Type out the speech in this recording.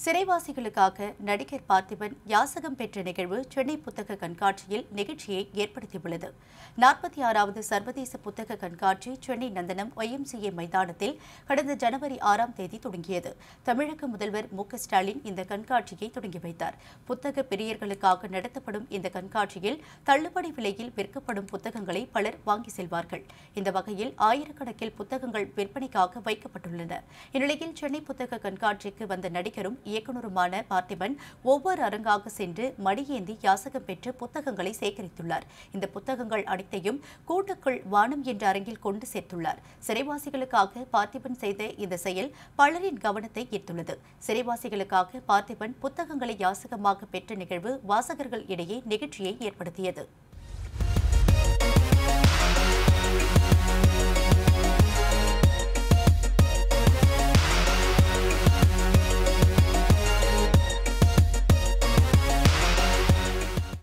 சிறைவாசிகளுக்காக நடிகர் பார்த்திபன் யாசகம் பெற்ற நிகழ்வு சென்னை புத்தக கண்காட்சியில் நிகழ்ச்சியை ஏற்படுத்தியுள்ளது நாற்பத்தி ஆறாவது சர்வதேச புத்தக கண்காட்சி சென்னை நந்தனம் ஒய்எம்சிஏ மைதானத்தில் கடந்த ஜனவரி ஆறாம் தேதி தொடங்கியது தமிழக முதல்வர் மு க ஸ்டாலின் இந்த கண்காட்சியை தொடங்கி வைத்தார் புத்தக பிரியர்களுக்காக நடத்தப்படும் இந்த கண்காட்சியில் தள்ளுபடி விலையில் விற்கப்படும் புத்தகங்களை பலர் வாங்கி செல்வார்கள் இந்த வகையில் ஆயிரக்கணக்கில் புத்தகங்கள் விற்பனைக்காக வைக்கப்பட்டுள்ளன இந்நிலையில் சென்னை புத்தக கண்காட்சிக்கு வந்த நடிகரும் இயக்குநருமான பார்த்திபன் ஒவ்வொரு அரங்காக சென்று மடியேந்தி யாசகம் பெற்று புத்தகங்களை சேகரித்துள்ளார் இந்த புத்தகங்கள் அனைத்தையும் கூட்டுக்குள் வானம் என்ற அரங்கில் கொண்டு சேர்த்துள்ளார் சிறைவாசிகளுக்காக பார்த்திபன் செய்த இந்த செயல் பலரின் கவனத்தை ஈர்த்துள்ளது சிறைவாசிகளுக்காக பார்த்திபன் புத்தகங்களை யாசகமாக பெற்ற நிகழ்வு வாசகர்கள் இடையே நிகழ்ச்சியை ஏற்படுத்தியது